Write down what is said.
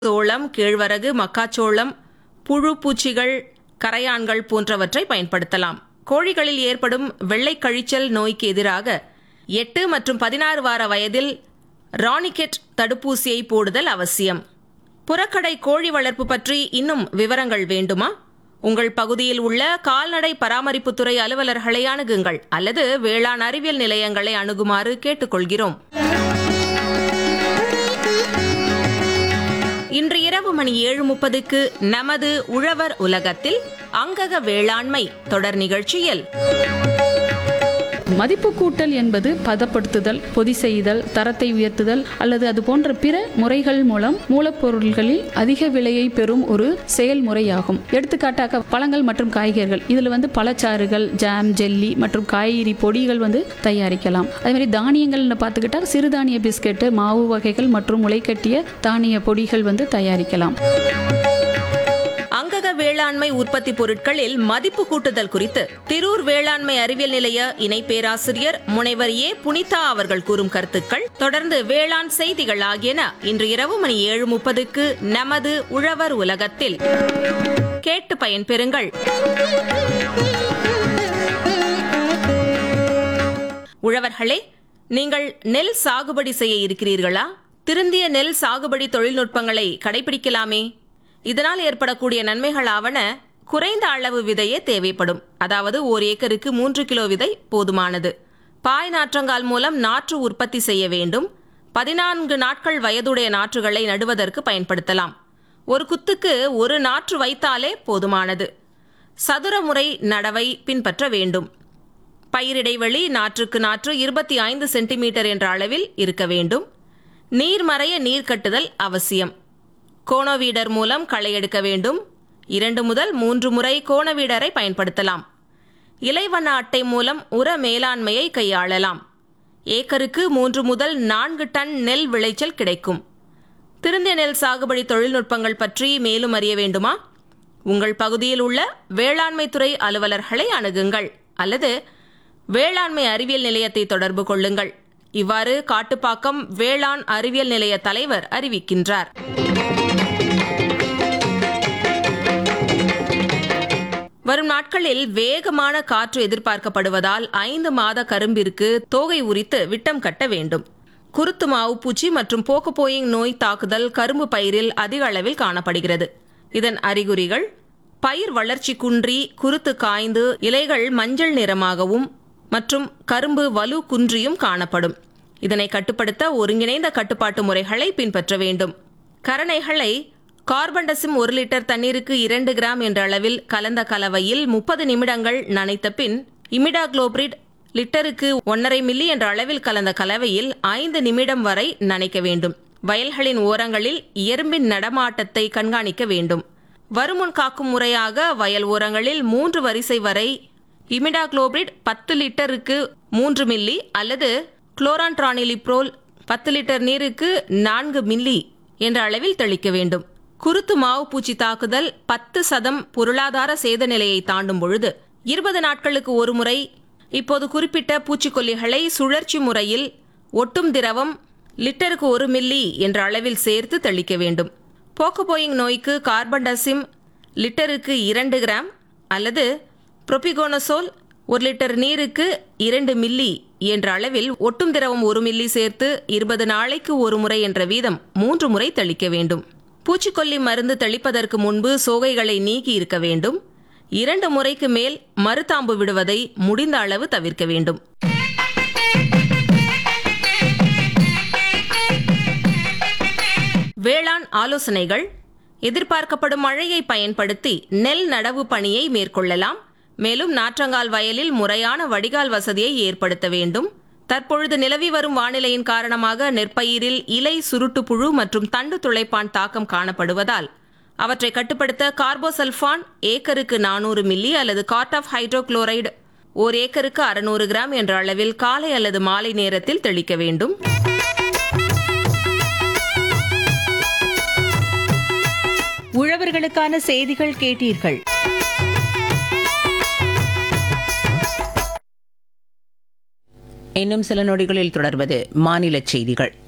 சோளம் கேழ்வரகு மக்காச்சோளம் புழு பூச்சிகள் கரையான்கள் போன்றவற்றை பயன்படுத்தலாம் கோழிகளில் ஏற்படும் வெள்ளை கழிச்சல் நோய்க்கு எதிராக எட்டு மற்றும் பதினாறு வார வயதில் ராணிகெட் தடுப்பூசியை போடுதல் அவசியம் புறக்கடை கோழி வளர்ப்பு பற்றி இன்னும் விவரங்கள் வேண்டுமா உங்கள் பகுதியில் உள்ள கால்நடை பராமரிப்புத்துறை அலுவலர்களை அணுகுங்கள் அல்லது வேளாண் அறிவியல் நிலையங்களை அணுகுமாறு கேட்டுக்கொள்கிறோம் இன்று இரவு மணி ஏழு முப்பதுக்கு நமது உழவர் உலகத்தில் அங்கக வேளாண்மை தொடர் நிகழ்ச்சியில் மதிப்பு கூட்டல் என்பது பதப்படுத்துதல் பொதி செய்தல் தரத்தை உயர்த்துதல் அல்லது அது போன்ற பிற முறைகள் மூலம் மூலப்பொருள்களில் அதிக விலையை பெறும் ஒரு செயல்முறையாகும் எடுத்துக்காட்டாக பழங்கள் மற்றும் காய்கறிகள் இதில் வந்து பழச்சாறுகள் ஜாம் ஜெல்லி மற்றும் காய்கறி பொடிகள் வந்து தயாரிக்கலாம் அதே மாதிரி தானியங்கள்னு பார்த்துக்கிட்டா சிறுதானிய பிஸ்கெட்டு மாவு வகைகள் மற்றும் முளைக்கட்டிய தானிய பொடிகள் வந்து தயாரிக்கலாம் அங்கக வேளாண்மை உற்பத்தி பொருட்களில் மதிப்பு கூட்டுதல் குறித்து திரூர் வேளாண்மை அறிவியல் நிலைய இணை பேராசிரியர் முனைவர் ஏ புனிதா அவர்கள் கூறும் கருத்துக்கள் தொடர்ந்து வேளாண் செய்திகள் ஆகியன இன்று இரவு மணி ஏழு முப்பதுக்கு நமது உழவர் உலகத்தில் கேட்டு பயன்பெறுங்கள் உழவர்களே நீங்கள் நெல் சாகுபடி செய்ய இருக்கிறீர்களா திருந்திய நெல் சாகுபடி தொழில்நுட்பங்களை கடைபிடிக்கலாமே இதனால் ஏற்படக்கூடிய நன்மைகளாவன குறைந்த அளவு விதையே தேவைப்படும் அதாவது ஓர் ஏக்கருக்கு மூன்று கிலோ விதை போதுமானது பாய் நாற்றங்கால் மூலம் நாற்று உற்பத்தி செய்ய வேண்டும் பதினான்கு நாட்கள் வயதுடைய நாற்றுகளை நடுவதற்கு பயன்படுத்தலாம் ஒரு குத்துக்கு ஒரு நாற்று வைத்தாலே போதுமானது சதுர முறை நடவை பின்பற்ற வேண்டும் பயிரிடைவெளி நாற்றுக்கு நாற்று இருபத்தி ஐந்து சென்டிமீட்டர் என்ற அளவில் இருக்க வேண்டும் நீர் மறைய நீர் கட்டுதல் அவசியம் கோணவீடர் மூலம் களை எடுக்க வேண்டும் இரண்டு முதல் மூன்று முறை கோணவீடரை பயன்படுத்தலாம் இலைவண்ண அட்டை மூலம் உர மேலாண்மையை கையாளலாம் ஏக்கருக்கு மூன்று முதல் நான்கு டன் நெல் விளைச்சல் கிடைக்கும் திருந்திய நெல் சாகுபடி தொழில்நுட்பங்கள் பற்றி மேலும் அறிய வேண்டுமா உங்கள் பகுதியில் உள்ள வேளாண்மை துறை அலுவலர்களை அணுகுங்கள் அல்லது வேளாண்மை அறிவியல் நிலையத்தை தொடர்பு கொள்ளுங்கள் இவ்வாறு காட்டுப்பாக்கம் வேளாண் அறிவியல் நிலைய தலைவர் அறிவிக்கின்றார் வரும் நாட்களில் வேகமான காற்று எதிர்பார்க்கப்படுவதால் ஐந்து மாத கரும்பிற்கு தோகை உரித்து விட்டம் கட்ட வேண்டும் குருத்து மாவு பூச்சி மற்றும் போக்கோபோயிங் நோய் தாக்குதல் கரும்பு பயிரில் அதிக அளவில் காணப்படுகிறது இதன் அறிகுறிகள் பயிர் வளர்ச்சி குன்றி குருத்து காய்ந்து இலைகள் மஞ்சள் நிறமாகவும் மற்றும் கரும்பு வலு குன்றியும் காணப்படும் இதனை கட்டுப்படுத்த ஒருங்கிணைந்த கட்டுப்பாட்டு முறைகளை பின்பற்ற வேண்டும் கரணைகளை கார்பன்டசிம் ஒரு லிட்டர் தண்ணீருக்கு இரண்டு கிராம் என்ற அளவில் கலந்த கலவையில் முப்பது நிமிடங்கள் நனைத்த பின் இமிடாக்ளோபிரிட் லிட்டருக்கு ஒன்றரை மில்லி என்ற அளவில் கலந்த கலவையில் ஐந்து நிமிடம் வரை நனைக்க வேண்டும் வயல்களின் ஓரங்களில் எறும்பின் நடமாட்டத்தை கண்காணிக்க வேண்டும் வருமுன் காக்கும் முறையாக வயல் ஓரங்களில் மூன்று வரிசை வரை இமிடாக்ளோபிரிட் பத்து லிட்டருக்கு மூன்று மில்லி அல்லது குளோரான்ட்ரானிலிப்ரோல் பத்து லிட்டர் நீருக்கு நான்கு மில்லி என்ற அளவில் தெளிக்க வேண்டும் குருத்து மாவு பூச்சி தாக்குதல் பத்து சதம் பொருளாதார சேத நிலையை தாண்டும் பொழுது இருபது நாட்களுக்கு ஒரு முறை இப்போது குறிப்பிட்ட பூச்சிக்கொல்லிகளை சுழற்சி முறையில் ஒட்டும் திரவம் லிட்டருக்கு ஒரு மில்லி என்ற அளவில் சேர்த்து தெளிக்க வேண்டும் போக்கோபோயிங் நோய்க்கு கார்பன்டசிம் லிட்டருக்கு இரண்டு கிராம் அல்லது புரோபிகோனசோல் ஒரு லிட்டர் நீருக்கு இரண்டு மில்லி என்ற அளவில் ஒட்டும் திரவம் ஒரு மில்லி சேர்த்து இருபது நாளைக்கு ஒரு முறை என்ற வீதம் மூன்று முறை தெளிக்க வேண்டும் பூச்சிக்கொல்லி மருந்து தெளிப்பதற்கு முன்பு சோகைகளை நீக்கி இருக்க வேண்டும் இரண்டு முறைக்கு மேல் மருதாம்பு விடுவதை முடிந்த அளவு தவிர்க்க வேண்டும் வேளாண் ஆலோசனைகள் எதிர்பார்க்கப்படும் மழையை பயன்படுத்தி நெல் நடவு பணியை மேற்கொள்ளலாம் மேலும் நாற்றங்கால் வயலில் முறையான வடிகால் வசதியை ஏற்படுத்த வேண்டும் தற்பொழுது நிலவி வரும் வானிலையின் காரணமாக நெற்பயிரில் இலை சுருட்டு புழு மற்றும் தண்டு துளைப்பான் தாக்கம் காணப்படுவதால் அவற்றை கட்டுப்படுத்த கார்போசல்ஃபான் ஏக்கருக்கு நானூறு மில்லி அல்லது காட் ஆஃப் ஹைட்ரோகுளோரைடு ஓர் ஏக்கருக்கு அறுநூறு கிராம் என்ற அளவில் காலை அல்லது மாலை நேரத்தில் தெளிக்க வேண்டும் உழவர்களுக்கான செய்திகள் கேட்டீர்கள் இன்னும் சில நொடிகளில் தொடர்வது மாநில செய்திகள்